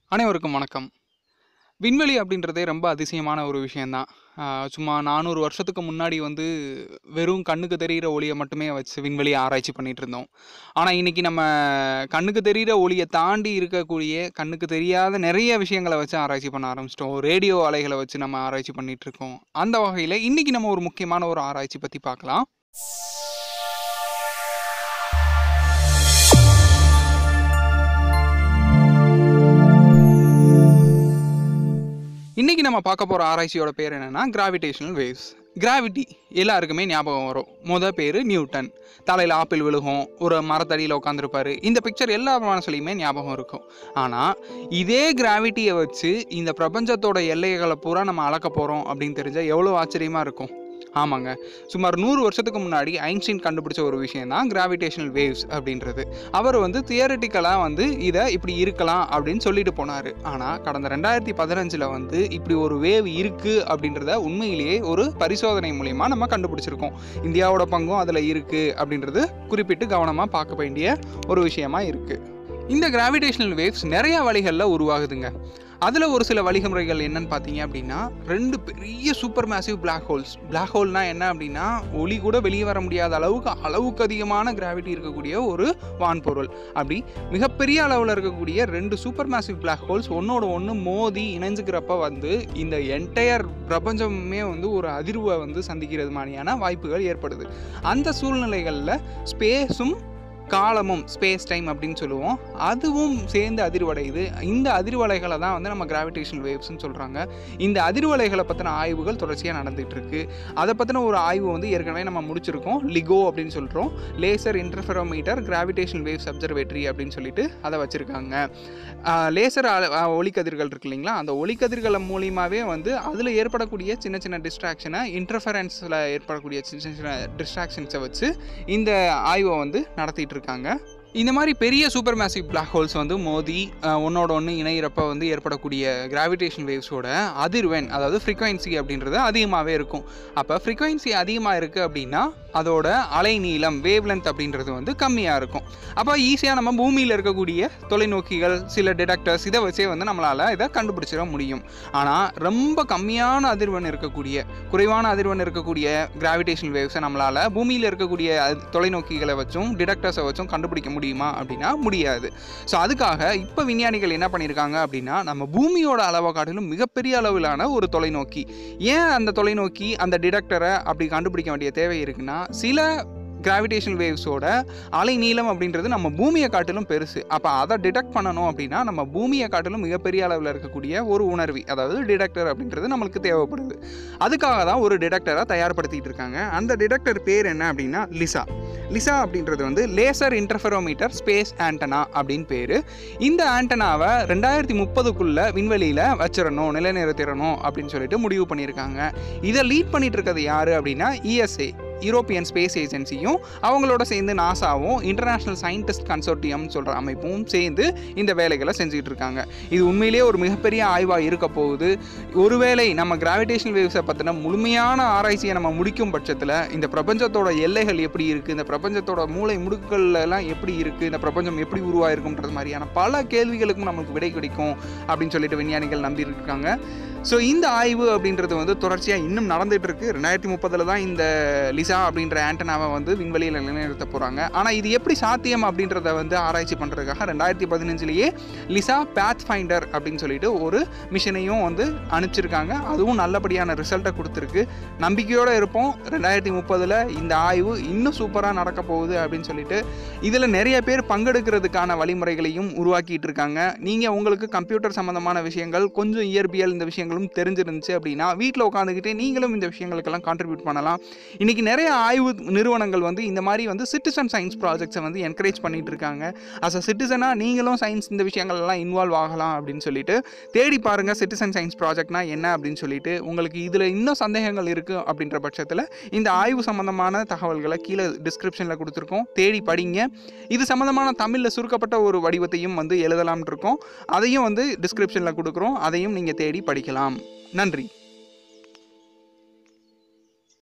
அனைவருக்கும் வணக்கம் விண்வெளி அப்படின்றதே ரொம்ப அதிசயமான ஒரு விஷயந்தான் ஆஹ் சும்மா நானூறு வருஷத்துக்கு முன்னாடி வந்து வெறும் கண்ணுக்கு தெரிகிற ஒளியை மட்டுமே வச்சு விண்வெளியை ஆராய்ச்சி பண்ணிட்டு இருந்தோம் ஆனால் இன்னைக்கு நம்ம கண்ணுக்கு தெரிகிற ஒளியை தாண்டி இருக்கக்கூடிய கண்ணுக்கு தெரியாத நிறைய விஷயங்களை வச்சு ஆராய்ச்சி பண்ண ஆரம்பிச்சிட்டோம் ரேடியோ அலைகளை வச்சு நம்ம ஆராய்ச்சி பண்ணிட்டு இருக்கோம் அந்த வகையில் இன்னைக்கு நம்ம ஒரு முக்கியமான ஒரு ஆராய்ச்சி பற்றி பார்க்கலாம் இன்னைக்கு நம்ம பார்க்க போகிற ஆராய்ச்சியோட பேர் என்னன்னா கிராவிடேஷனல் வேவ்ஸ் கிராவிட்டி எல்லாருக்குமே ஞாபகம் வரும் முத பேர் நியூட்டன் தலையில் ஆப்பிள் விழுகும் ஒரு மரத்தடியில் உட்காந்துருப்பாரு இந்த பிக்சர் எல்லா மனசுலையுமே ஞாபகம் இருக்கும் ஆனால் இதே கிராவிட்டியை வச்சு இந்த பிரபஞ்சத்தோட எல்லைகளை பூரா நம்ம அளக்க போகிறோம் அப்படின்னு தெரிஞ்சால் எவ்வளோ ஆச்சரியமாக இருக்கும் ஆமாங்க சுமார் நூறு வருஷத்துக்கு முன்னாடி ஐன்ஸ்டீன் கண்டுபிடிச்ச ஒரு விஷயம் தான் கிராவிடேஷனல் வேவ்ஸ் அப்படின்றது அவர் வந்து தியரட்டிக்கலாக வந்து இதை இப்படி இருக்கலாம் அப்படின்னு சொல்லிட்டு போனார் ஆனால் கடந்த ரெண்டாயிரத்தி பதினஞ்சில் வந்து இப்படி ஒரு வேவ் இருக்குது அப்படின்றத உண்மையிலேயே ஒரு பரிசோதனை மூலிமா நம்ம கண்டுபிடிச்சிருக்கோம் இந்தியாவோட பங்கும் அதில் இருக்குது அப்படின்றது குறிப்பிட்டு கவனமாக பார்க்க வேண்டிய ஒரு விஷயமா இருக்குது இந்த கிராவிடேஷனல் வேவ்ஸ் நிறைய வழிகளில் உருவாகுதுங்க அதில் ஒரு சில வழிமுறைகள் என்னன்னு பார்த்தீங்க அப்படின்னா ரெண்டு பெரிய super massive black holes black ஹோல்னா என்ன அப்படின்னா ஒளி கூட வெளியே வர முடியாத அளவுக்கு அளவுக்கு அதிகமான கிராவிட்டி இருக்கக்கூடிய ஒரு வான்பொருள் அப்படி மிகப்பெரிய அளவில் இருக்கக்கூடிய ரெண்டு சூப்பர் மேசிவ் பிளாக் ஹோல்ஸ் ஒன்னோட ஒன்று மோதி இணைஞ்சுக்கிறப்ப வந்து இந்த என்டையர் பிரபஞ்சமே வந்து ஒரு அதிர்வை வந்து சந்திக்கிறது மாதிரியான வாய்ப்புகள் ஏற்படுது அந்த சூழ்நிலைகளில் ஸ்பேஸும் காலமும் ஸ்பேஸ் டைம் அப்படின்னு சொல்லுவோம் அதுவும் சேர்ந்து அதிர்வடையுது இந்த அதிர்வலைகளை தான் வந்து நம்ம கிராவிடேஷனல் வேவ்ஸ்னு சொல்கிறாங்க இந்த அதிர்வலைகளை பற்றின ஆய்வுகள் தொடர்ச்சியாக நடந்துகிட்டு இருக்கு அதை பற்றின ஒரு ஆய்வு வந்து ஏற்கனவே நம்ம முடிச்சிருக்கோம் லிகோ அப்படின்னு சொல்கிறோம் laser interferometer gravitational waves observatory அப்படின்னு சொல்லிட்டு அதை வச்சுருக்காங்க லேசர் ஒளிக்கதிர்கள் இருக்கு இல்லைங்களா அந்த ஒளிக்கதிர்களை மூலியமாகவே வந்து அதில் ஏற்படக்கூடிய சின்ன சின்ன டிஸ்ட்ராக்ஷனை இன்டர்ஃபரன்ஸில் ஏற்படக்கூடிய சின்ன சின்ன டிஸ்ட்ராக்ஷன்ஸை வச்சு இந்த ஆய்வை வந்து நடத்திட்டு இருக்காங்க இந்த மாதிரி பெரிய சூப்பர் மேசிவ் பிளாக் ஹோல்ஸ் வந்து மோதி அஹ், ஒன்னோட ஒன்று இணையிறப்ப வந்து ஏற்படக்கூடிய கிராவிடேஷன் வேவ்ஸோட அதிர்வெண் அதாவது ஃப்ரீக்வன்சி அப்படின்றது அதிகமாகவே இருக்கும் அப்போ ஃப்ரீக்வன்சி அதிகமாக இருக்குது அப்படின்னா அதோட அலை நீளம் வேவ் லென்த் அப்படின்றது வந்து கம்மியாக இருக்கும் அப்போ ஈஸியாக நம்ம பூமியில் இருக்கக்கூடிய தொலைநோக்கிகள் சில டிடெக்டர்ஸ் இதை வச்சே வந்து நம்மளால் இதை கண்டுபிடிச்சிட முடியும் ஆனால் ரொம்ப கம்மியான அதிர்வெண் இருக்கக்கூடிய குறைவான அதிர்வெண் இருக்கக்கூடிய கிராவிடேஷன் வேவ்ஸை நம்மளால் பூமியில் இருக்கக்கூடிய அது- தொலைநோக்கிகளை வச்சும் டிடெக்டர்ஸை வச்சும் கண்டுபிடிக்க முடியுமா அப்படின்னா முடியாது ஸோ அதுக்காக இப்போ விஞ்ஞானிகள் என்ன பண்ணியிருக்காங்க அப்படின்னா நம்ம பூமியோட அளவை காட்டிலும் மிகப்பெரிய அளவிலான ஒரு தொலைநோக்கி ஏன் அந்த தொலைநோக்கி அந்த டிடெக்டரை அப்படி கண்டுபிடிக்க வேண்டிய தேவை இருக்குன்னா சில கிராவிடேஷனல் வேவ்ஸோட அலை நீளம் அப்படின்றது நம்ம பூமியை காட்டிலும் பெருசு அப்போ அதை டிடெக்ட் பண்ணணும் அப்படின்னா நம்ம பூமியை காட்டிலும் மிகப்பெரிய அளவில் இருக்கக்கூடிய ஒரு உணர்வி அதாவது டிடெக்டர் அப்படின்றது நம்மளுக்கு தேவைப்படுது அதுக்காக தான் ஒரு டிடெக்டரை தயார்படுத்திட்டு இருக்காங்க அந்த டிடெக்டர் பேர் என்ன அப்படின்னா லிசா லிசா அப்படின்றது வந்து லேசர் இன்டர்ஃபெரோமீட்டர் ஸ்பேஸ் ஆண்டனா அப்படின்னு பேர் இந்த ஆண்டனாவை ரெண்டாயிரத்தி முப்பதுக்குள்ளே விண்வெளியில் வச்சிடணும் நிலைநிறுத்திடணும் அப்படின்னு சொல்லிட்டு முடிவு பண்ணியிருக்காங்க இதை லீட் பண்ணிட்டு இருக்கிறது யார் அப்படின்னா இஎஸ்ஏ யூரோப்பியன் ஸ்பேஸ் ஏஜென்சியும் அவங்களோட சேர்ந்து நாசாவும் இன்டர்நேஷ்னல் சயின்டிஸ்ட் கன்சோர்டியம் சொல்கிற அமைப்பும் சேர்ந்து இந்த வேலைகளை செஞ்சுட்டு இருக்காங்க இது உண்மையிலேயே ஒரு மிகப்பெரிய ஆய்வாக இருக்க போகுது ஒருவேளை நம்ம கிராவிடேஷனல் வேவ்ஸை பற்றின முழுமையான ஆராய்ச்சியை நம்ம முடிக்கும் பட்சத்தில் இந்த பிரபஞ்சத்தோட எல்லைகள் எப்படி இருக்குது இந்த பிரபஞ்சத்தோட மூளை முடுக்குகள்ல எல்லாம் எப்படி இருக்குது இந்த பிரபஞ்சம் எப்படி உருவாயிருக்குன்றது மாதிரியான பல கேள்விகளுக்கும் நம்மளுக்கு விடை கிடைக்கும் அப்படின்னு சொல்லிட்டு விஞ்ஞானிகள் நம்பி இருக்காங்க ஸோ இந்த ஆய்வு அப்படின்றது வந்து தொடர்ச்சியாக இன்னும் நடந்துட்டு இருக்கு ரெண்டாயிரத்தி முப்பதில் தான் இந்த லிசா அப்படின்ற ஆண்டனாவை வந்து விண்வெளியில் நிலைநிறுத்த போகிறாங்க ஆனால் இது எப்படி சாத்தியம் அப்படின்றத வந்து ஆராய்ச்சி பண்ணுறதுக்காக ரெண்டாயிரத்தி பதினஞ்சுலேயே லிசா பேத் ஃபைண்டர் அப்படின்னு சொல்லிட்டு ஒரு மிஷனையும் வந்து அனுப்பிச்சிருக்காங்க அதுவும் நல்லபடியான ரிசல்ட்டை கொடுத்துருக்கு நம்பிக்கையோடு இருப்போம் ரெண்டாயிரத்தி முப்பதில் இந்த ஆய்வு இன்னும் சூப்பராக நடக்க போகுது அப்படின்னு சொல்லிட்டு இதில் நிறைய பேர் பங்கெடுக்கிறதுக்கான வழிமுறைகளையும் உருவாக்கிட்டு இருக்காங்க நீங்கள் உங்களுக்கு கம்ப்யூட்டர் சம்மந்தமான விஷயங்கள் கொஞ்சம் இயற்பியல் இந்த விஷயங்களும் தெரிஞ்சிருந்துச்சு அப்படின்னா வீட்டில் உட்காந்துக்கிட்டே நீங்களும் இந்த விஷயங்களுக்கெல்லாம் கான்ட்ரிபியூட் பண்ணலாம் இன்றைக்கி நிறைய ஆய்வு நிறுவனங்கள் வந்து இந்த மாதிரி வந்து சிட்டிசன் சயின்ஸ் ப்ராஜெக்ட்ஸை வந்து என்கரேஜ் பண்ணிட்டு இருக்காங்க அஸ் அ சிட்டிசனாக நீங்களும் சயின்ஸ் இந்த விஷயங்கள்லாம் இன்வால்வ் ஆகலாம் அப்படின்னு சொல்லிட்டு தேடி பாருங்கள் சிட்டிசன் சயின்ஸ் ப்ராஜெக்ட்னா என்ன அப்படின்னு சொல்லிட்டு உங்களுக்கு இதில் இன்னும் சந்தேகங்கள் இருக்குது அப்படின்ற பட்சத்தில் இந்த ஆய்வு சம்மந்தமான தகவல்களை கீழே டிஸ்கிரிப்ஷனில் கொடுத்துருக்கோம் தேடி படிங்க இது சம்மந்தமான தமிழில் சுருக்கப்பட்ட ஒரு வடிவத்தையும் வந்து எழுதலாம்னு இருக்கோம் அதையும் வந்து டிஸ்கிரிப்ஷனில் கொடுக்குறோம் அதையும் நீங்கள் தேடி படிக்கலாம் நன்றி